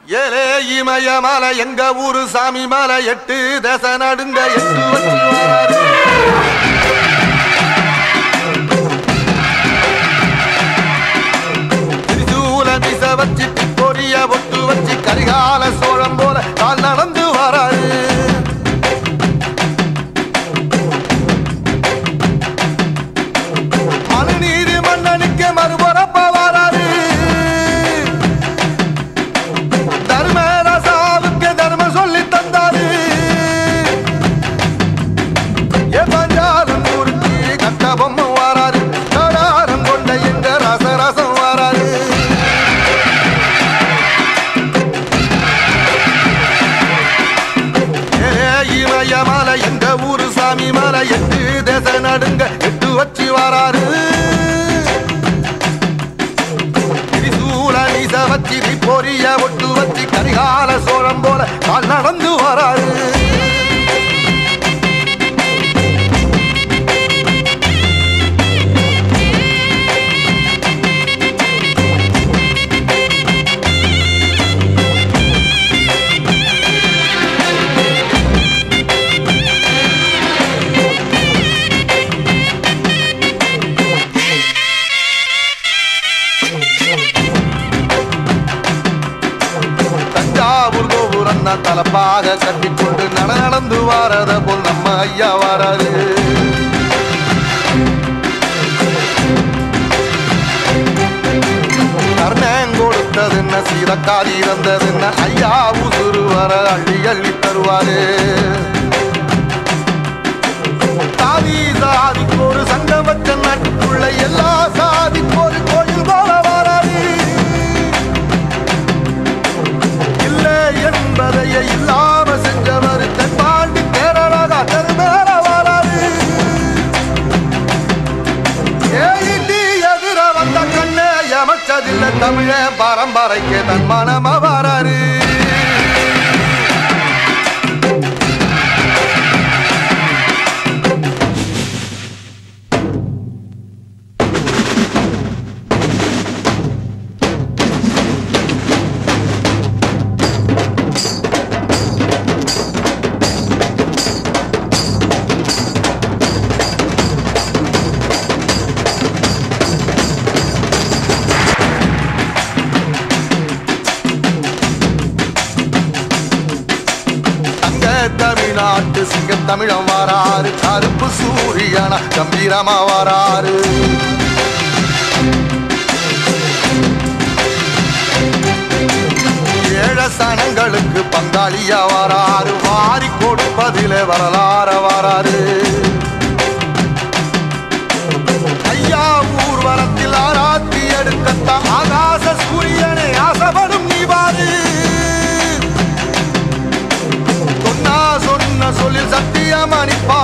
ஏலே இமய மலை எங்க ஊரு சாமி மலை எட்டு தசை நடுங்க எட்டு வச்சு வராரு திரிசூல மிச வச்சு பொரிய ஒட்டு வச்சு கரிகால சோழம் போல கால் நடந்து வராரு மனுநீதி மன்னனுக்கு மறுபுறப்ப வராரு தர்மராசாவுக்கு தர்மம் சொல்லி தந்தாரு ஏ பஞ்சாலம் ஊருக்கு கட்ட பொம்மை வாராரு கடாரம் கொண்ட எங்க ரசரசம் வாராரு ஏ இமய மலை எங்க ஊரு சாமி மலை எட்டு தேச நடுங்க எட்டு வச்சு வாராரு திரிசூல நீச வச்சு பொரிய ஒட்டு வச்சு கரிகால சோழம் போல கால் நடந்து வராரு தஞ்சாவூர் கோபுரம் தான் தலப்பாக கட்டிக்கொண்டு நட நடந்து வாரத போல் நம்ம ஐயா வராரு கர்ணன் கொடுத்தது என்ன சீதக்காரி இறந்தது என்ன ஐயா உசுறு வர அள்ளி அள்ளி தருவாரு சாதி சாதிக்கு ஒரு சங்கம் வச்ச நாட்டுக்குள்ள எல்லா சாதிக்கு ஒரு கோயில் போல வராது இல்லை என்பதையே இல்லாம செஞ்சவர் தென்பாண்டி கேரளாக தெருமேல வராது ஏயிட்டி எதிர வந்த கண்ணே எமச்சதில்லை தமிழ பரம்பரைக்கு தன் மனம வராரு தங்க தமிழ்நாட்டு சிங்கம் தமிழம் வாராரு கருப்பு சூரியனா கம்பீரமா வாராரு ஏழ சனங்களுக்கு பங்காளியா வாராரு வாரி கொடுப்பதிலே வரலாற வாராரு ஐயா ஊர்வலத்தில் ஆராத்தி எடுக்கத்தான் ஆகாச சூரியனே ஆசைப்படும் நீ வாரு சொன்னா சொன்ன சொல்லில் சத்தியமணிப்பா